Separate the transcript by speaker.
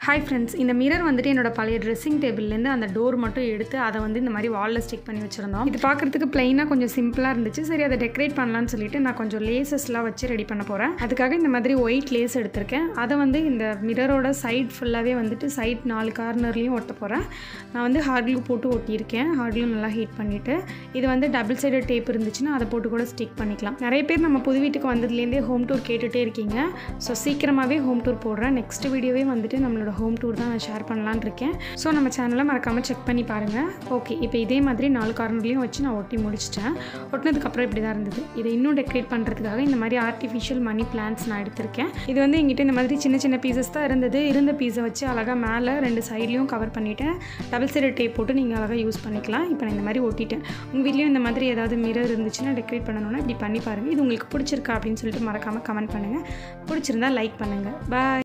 Speaker 1: hi friends இந்த mirror வந்துட்டு என்னோட பழைய ட்ரெஸ்ஸிங் டேபிள்லேருந்து அந்த டோர் மட்டும் எடுத்து அதை வந்து இந்த மாதிரி வாலில் ஸ்டிக் பண்ணி வச்சுருந்தோம் இது பார்க்குறதுக்கு ப்ளைனாக கொஞ்சம் சிம்பிளாக இருந்துச்சு சரி அதை டெக்கரேட் பண்ணலான்னு சொல்லிட்டு நான் கொஞ்சம் லேசஸ்லாம் வச்சு ரெடி பண்ண போகிறேன் அதுக்காக இந்த மாதிரி ஒயிட் லேஸ் எடுத்திருக்கேன் அதை வந்து இந்த மிரரோட சைட் ஃபுல்லாகவே வந்துட்டு சைட் நாலு கார்னர்லேயும் ஒட்ட போகிறேன் நான் வந்து ஹார்ட்லூ போட்டு ஒட்டியிருக்கேன் ஹார்ட்லூ நல்லா ஹீட் பண்ணிவிட்டு இது வந்து டபுள் சைடட் டேப் இருந்துச்சுன்னா அதை போட்டு கூட ஸ்டிக் பண்ணிக்கலாம் நிறைய பேர் நம்ம புது வீட்டுக்கு வந்ததுலேருந்தே ஹோம் டூர் கேட்டுகிட்டே இருக்கீங்க ஸோ சீக்கிரமாகவே ஹோம் டூர் போடுறேன் நெக்ஸ்ட் வீடியோவே வந்துட்டு நம்மளோட ஹோம் டூர் தான் நான் ஷேர் பண்ணலான்னு இருக்கேன் ஸோ நம்ம சேனலை மறக்காமல் செக் பண்ணி பாருங்கள் ஓகே இப்போ இதே மாதிரி நாலு கார்னர்லேயும் வச்சு நான் ஒட்டி முடிச்சிட்டேன் ஒட்டினதுக்கப்புறம் இப்படி தான் இருந்தது இதை இன்னும் டெக்கரேட் பண்ணுறதுக்காக இந்த மாதிரி ஆர்டிஃபிஷியல் மணி பிளான்ஸ் நான் எடுத்திருக்கேன் இது வந்து எங்கிட்ட இந்த மாதிரி சின்ன சின்ன பீசஸ் தான் இருந்தது இருந்த பீஸை வச்சு அழகாக மேலே ரெண்டு சைட்லேயும் கவர் பண்ணிவிட்டேன் டபுள் சைடு டேப் போட்டு நீங்கள் அழகாக யூஸ் பண்ணிக்கலாம் இப்போ நான் இந்த மாதிரி ஒட்டிட்டேன் உங்கள் வீட்லேயும் இந்த மாதிரி ஏதாவது மிரர் இருந்துச்சுன்னா டெக்கரேட் பண்ணணும்னா இப்படி பண்ணி பாருங்கள் இது உங்களுக்கு பிடிச்சிருக்கா அப்படின்னு சொல்லிட்டு மறக்காமல் கமெண்ட் பண்ணுங்கள் பிடிச்சிருந்தா லைக் பண்ணுங்கள் பாய்